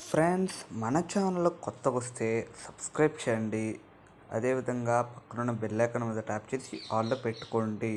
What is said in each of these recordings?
Friends మన channel కొత్తగా వస్తే సబ్స్క్రైబ్ చేయండి అదేవిధంగా పక్కనున్న బెల్ ఐకాన్ మీద ట్యాప్ చేసి ఆల్లో పెట్టుకోండి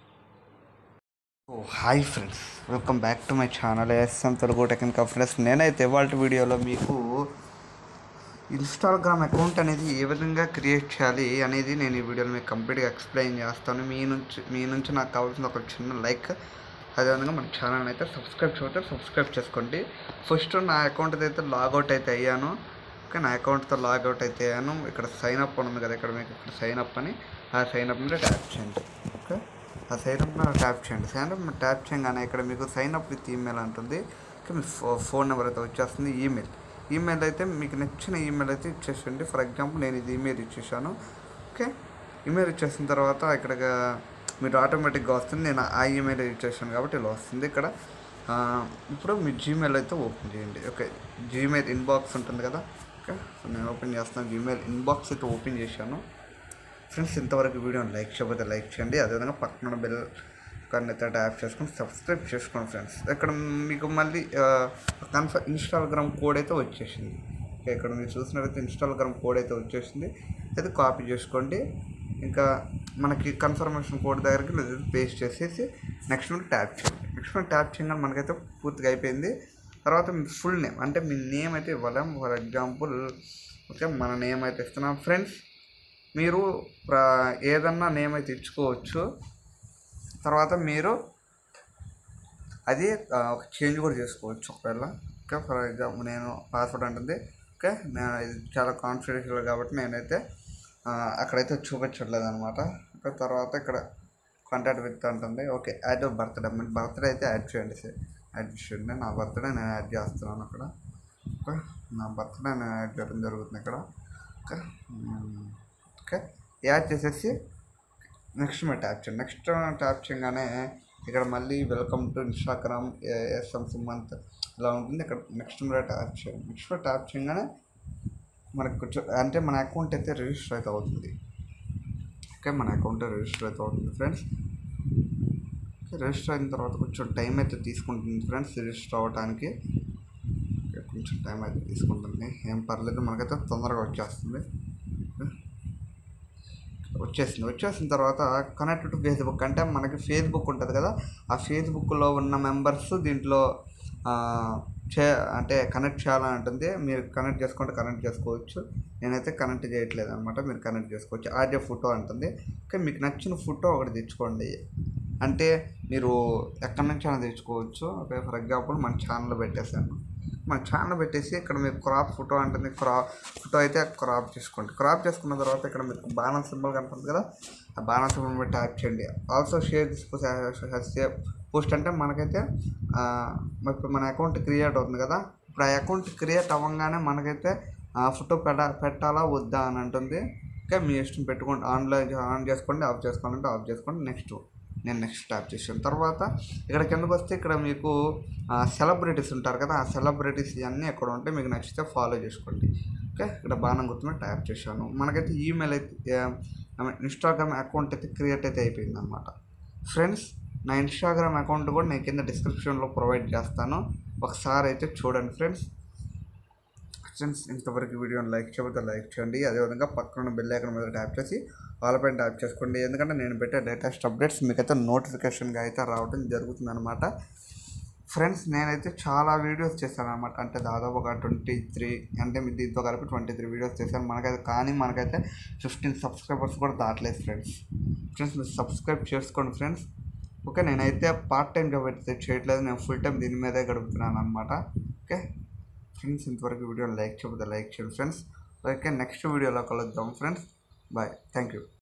ఓ hi friends welcome back to my channel SM Telugu technical friends నేనైతే ఇవాళ వీడియోలో మీకు ఇన్స్టాగ్రామ్ అకౌంట్ అనేది ఏ విధంగా క్రియేట్ చేయాలి అనేది నేను ఈ వీడియోలో మీకు కంప్లీట్గా ఎక్స్ప్లెయిన్ చేస్తాను మీ నుంచి మీ నుంచి నాకు కావాల్సిన ఒక చిన్న లైక్ అదేవిధంగా మన ఛానల్ అయితే సబ్స్క్రైబ్ చేయకపోతే సబ్స్క్రైబ్ చేసుకోండి ఫస్ట్ నా అకౌంట్ అయితే లాగౌట్ అయితే అయ్యాను ఓకే నా అకౌంట్తో లాగౌట్ అయితే అయ్యాను ఇక్కడ సైన్ అప్ అని ఉంది కదా ఇక్కడ మీకు ఇక్కడ సైన్ అప్ అని ఆ సైన్ అప్ మీద ట్యాప్ చేయండి ఓకే ఆ సైన్ అప్ మీద ట్యాప్ చేయండి సైన్ అప్ మీద ట్యాప్ చేయగానే ఇక్కడ మీకు సైన్ అప్ విత్ ఈమెయిల్ అంటుంది ఓకే మీ ఫో ఫోన్ నెంబర్ అయితే వచ్చేస్తుంది ఈమెయిల్ ఈమెయిల్ అయితే మీకు నచ్చిన ఈమెయిల్ అయితే ఇచ్చేసండి ఫర్ ఎగ్జాంపుల్ నేను ఇది ఈమెయిల్ ఇచ్చేసాను ఓకే ఈమెయిల్ ఇచ్చేసిన తర్వాత ఇక్కడ మీరు ఆటోమేటిక్గా వస్తుంది నేను ఆ ఈమెయిల్ ఇచ్చేసాను కాబట్టి ఇలా వస్తుంది ఇక్కడ ఆ, ఇప్పుడు మీ జీమెయిల్ అయితే ఓపెన్ చేయండి ఓకే జీమెయిల్ ఇన్బాక్స్ ఉంటుంది కదా ఓకే సో నేను ఓపెన్ చేస్తాను జీమెయిల్ ఇన్బాక్స్ అయితే ఓపెన్ చేశాను ఫ్రెండ్స్ ఇంతవరకు వీడియోని లైక్ చేయకపోతే లైక్ చేయండి అదేవిధంగా పక్కన బెల్ కానీ అయితే ట్యాప్ చేసుకొని సబ్స్క్రైబ్ చేసుకోండి ఫ్రెండ్స్ ఇక్కడ మీకు మళ్ళీ కన్ఫర్ ఇన్స్టాగ్రామ్ కోడ్ అయితే వచ్చేసింది ఓకే, ఇక్కడ మీరు చూసినట్లయితే ఇన్స్టాగ్రామ్ కోడ్ అయితే వచ్చేసింది అయితే కాపీ చేసుకోండి ఇంకా మనకి కన్ఫర్మేషన్ కోడ్ దగ్గరికి పేస్ట్ చేసేసి నెక్స్ట్ నుండి ట్యాప్ చేయండి నెక్స్ట్ నుండి ట్యాప్ చేయగానే మనకైతే పూర్తిగా అయిపోయింది తర్వాత మీ ఫుల్ నేమ్ అంటే మీ నేమ్ అయితే ఇవ్వలేం ఫర్ ఎగ్జాంపుల్ ఓకే మన నేమ్ అయితే ఇస్తున్నాం ఫ్రెండ్స్ మీరు ప్ర- ఏదన్నా నేమ్ అయితే ఇచ్చుకోవచ్చు తర్వాత మీరు అది ఆ, ఒక చేంజ్ కూడా చేసుకోవచ్చు ఒకవేళ ఓకే ఫర్ ఎగ్జాంపుల్ నేను పాస్వర్డ్ అంటుంది ఓకే నేను ఇది చాలా కాన్ఫిడెన్షియల్ కాబట్టి నేనైతే ఆ, అక్కడైతే చూపించట్లేదు అనమాట ఓకే తర్వాత ఇక్కడ కాంటాక్ట్ విత్ అంటుంది ఓకే యాడ్ బర్త్డే మీ బర్త్డే అయితే యాడ్ చేయండి సార్ యాడ్ చేయండి నా బర్త్డే నేను యాడ్ చేస్తున్నాను అక్కడ ఓకే నా బర్త్డే నేను యాడ్ చేయడం జరుగుతుంది ఇక్కడ ఓకే మ్మ్. ఓకే యాడ్ చేసేసి నెక్స్ట్ మీద ట్యాప్ చేయండి నెక్స్ట్ ట్యాప్ చేయగానే ఇక్కడ మళ్ళీ welcome to Instagram SM Sumanth ఇలా ఉంటుంది ఇక్కడ నెక్స్ట్ మీద ట్యాప్ చేయండి నెక్స్ట్ మీద ట్యాప్ చేయగానే మనకు కొంచెం అంటే మన అకౌంట్ అయితే రిజిస్టర్ అయితే అవుతుంది ఓకే మన అకౌంట్ రిజిస్టర్ అయితే అవుతుంది ఫ్రెండ్స్ ఓకే రిజిస్టర్ అయిన తర్వాత కొంచెం టైం అయితే తీసుకుంటుంది ఫ్రెండ్స్ రిజిస్టర్ అవ్వడానికి ఓకే, కొంచెం టైం అయితే తీసుకుంటుంది ఏం పర్లేదు మనకైతే తొందరగా వచ్చేస్తుంది ఓకే. వచ్చేసింది వచ్చేసిన తర్వాత కనెక్ట్ టు ఫేస్బుక్ అంటే మనకి ఫేస్బుక్ ఉంటుంది కదా ఆ ఫేస్బుక్లో ఉన్న మెంబర్స్ దీంట్లో ఆ, చే అంటే కనెక్ట్ చేయాలని ఉంటుంది మీరు కనెక్ట్ చేసుకుంటే కనెక్ట్ చేసుకోవచ్చు నేనైతే కనెక్ట్ చేయట్లేదు అనమాట మీరు కనెక్ట్ చేసుకోవచ్చు ఆడియో ఫోటో అంటుంది ఓకే మీకు నచ్చిన ఫోటో ఒకటి తెచ్చుకోండి అంటే మీరు ఎక్కడి నుంచి అయినా తెచ్చుకోవచ్చు ఓకే ఫర్ ఎగ్జాంపుల్ మన ఛానల్ పెట్టేశాను మన ఛానల్ పెట్టేసి ఇక్కడ మీరు క్రాప్ ఫోటో అంటుంది క్రాప్ ఫోటో అయితే క్రాప్ చేసుకోండి క్రాప్ చేసుకున్న తర్వాత ఇక్కడ మీకు బాణం సింబల్ కనపడుతుంది కదా ఆ బాణం సింబల్ మీద ట్యాప్ చేయండి also share this save post అంటే మనకైతే ఆ, ఇప్పుడు మన అకౌంట్ క్రియేట్ అవుతుంది కదా ఇప్పుడు ఆ అకౌంట్ క్రియేట్ అవ్వగానే మనకైతే ఆ ఫోటో పెట్ట పెట్టాలా వద్దా అని అంటుంది ఓకే మీ ఇష్టం పెట్టుకోండి ఆన్లో ఆన్ చేసుకోండి ఆఫ్ చేసుకోవాలంటే ఆఫ్ చేసుకోండి నెక్స్ట్ నేను నెక్స్ట్ ట్యాప్ చేసాను తర్వాత ఇక్కడ కిందకు వస్తే ఇక్కడ మీకు సెలబ్రిటీస్ ఉంటారు కదా ఆ సెలబ్రిటీస్ ఇవన్నీ ఎక్కడ ఉంటే మీకు నచ్చితే ఫాలో చేసుకోండి ఓకే ఇక్కడ బాణం గుర్తు మీద ట్యాప్ చేశాను మనకైతే ఈమెయిల్ అయితే ఇన్స్టాగ్రామ్ అకౌంట్ అయితే క్రియేట్ అయితే అయిపోయింది అనమాట ఫ్రెండ్స్ నా ఇన్స్టాగ్రామ్ అకౌంట్ కూడా నేను కింద డిస్క్రిప్షన్లో ప్రొవైడ్ చేస్తాను ఒకసారి అయితే చూడండి ఫ్రెండ్స్ ఫ్రెండ్స్ ఇంతవరకు వీడియోని లైక్ చేయకపోతే లైక్ చేయండి అదేవిధంగా పక్కన బెల్ ఐకాన్ మీద ట్యాప్ చేసి పైన ట్యాప్ చేసుకోండి ఎందుకంటే నేను పెట్టే లేటెస్ట్ అప్డేట్స్ మీకైతే నోటిఫికేషన్గా అయితే రావడం జరుగుతుంది అనమాట ఫ్రెండ్స్ నేనైతే చాలా వీడియోస్ చేశాను అనమాట అంటే దాదాపు ఒక ట్వంటీ త్రీ అంటే మీ దీంతో కలిపి ట్వంటీ త్రీ వీడియోస్ చేశాను మనకైతే కానీ మనకైతే ఫిఫ్టీన్ సబ్స్క్రైబర్స్ కూడా దాటలేదు ఫ్రెండ్స్ ఫ్రెండ్స్ మీరు సబ్స్క్రైబ్ చేసుకోండి ఫ్రెండ్స్ ఓకే నేనైతే పార్ట్ టైం జాబ్ అయితే చేయట్లేదు నేను ఫుల్ టైం దీని మీదే గడుపుతున్నాను అనమాట ఓకే ఫ్రెండ్స్ ఇంతవరకు వీడియో లైక్ చేయకపోతే లైక్ చేయండి ఫ్రెండ్స్ ఓకే నెక్స్ట్ వీడియోలో కలుద్దాం ఫ్రెండ్స్ బాయ్ థ్యాంక్ యూ